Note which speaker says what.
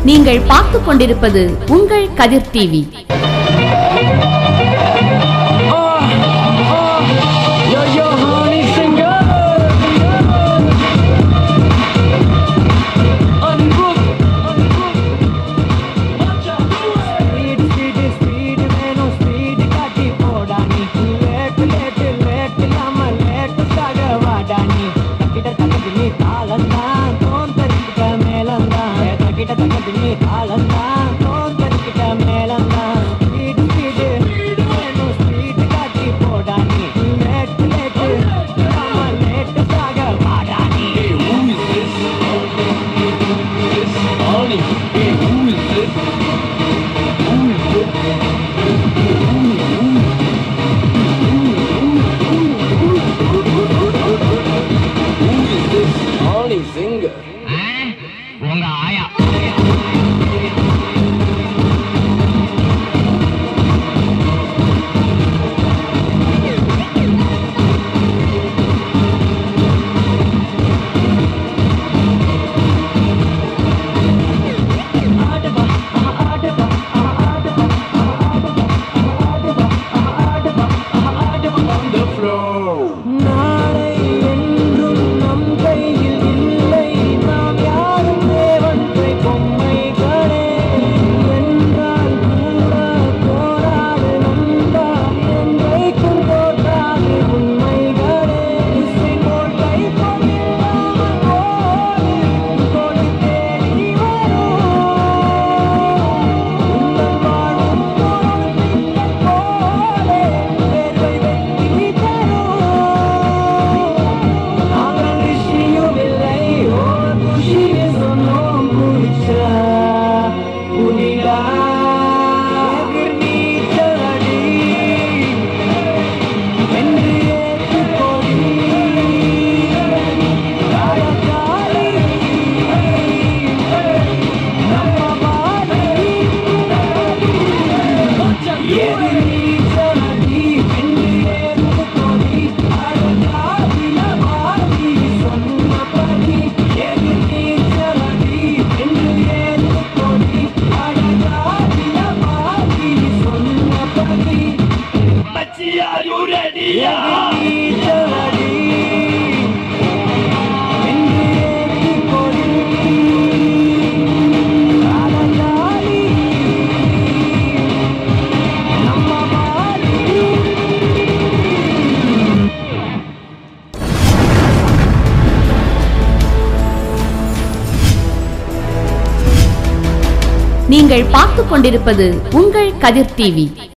Speaker 1: நீங்கள் பார்த்துக் கொண்டிருப்பது உங்கள் Kathir TV
Speaker 2: Yo, yo, honey, singer. Unbook, unbook. Watch out.
Speaker 3: Speed speed speed నేను స్పీడ్ కాటి పోడాని లేట్ లేట్ లేట్ లమ్మ లేట్ సాగవాడాని తకిట తకదిని తాళందా తోంతరికిట మేలందా తకిట తకదిని తాళందా తోంతరికిట మేలందా స్పీడ్ స్పీడ్ నేను స్పీడ్ కాటి పోడాని లేట్ లేట్ లమ్మ లేట్ సాగవాడాని
Speaker 2: Hey, who is this? This is Honey. Hey, who is this? Who is this? Who is this Honey singer?
Speaker 3: உங்க ஆயா
Speaker 2: On the floor.
Speaker 3: நாளை என்றும் நம் கையில் இல்லை நாம் யாரும் தேவன்றை பொம்மைகளே என்றால் கூட போராடு நண்பா என்றைக்கும் தோற்றாது உண்மைகளே இசைபோல் கை கொண்டில்லாமல் ஓடி கொடி தேடி வரும் உங்கள் வாழும் ஒரு பின்னல் போலே தேர்வை வெற்றி தரும் நாங்கள் ரிஷியும் இல்லை ஓர் குஷியை சொன்னோம் குடிச்சா புனிடா எதிர் நீச்சலடி என்று ஏற்றுக்கொடி ராஜாலி நம்ம மாதிரி எதிர் நீச்சலடி என்று ஏற்றுக்கொடி அழகாவில மாறி சொன்னபடி எதிர் நீச்சலடி என்று ஏற்றுக்கொடி அழகாவில மாறி சொன்னபடி
Speaker 2: Machi, are you ready?
Speaker 3: எதிர் நீச்சலடி என்று ஏற்றுக்கொடி அழகாலி நம்ம மாதிரி
Speaker 1: நீங்கள் பார்த்துக் கொண்டிருப்பது உங்கள் கதிர் டிவி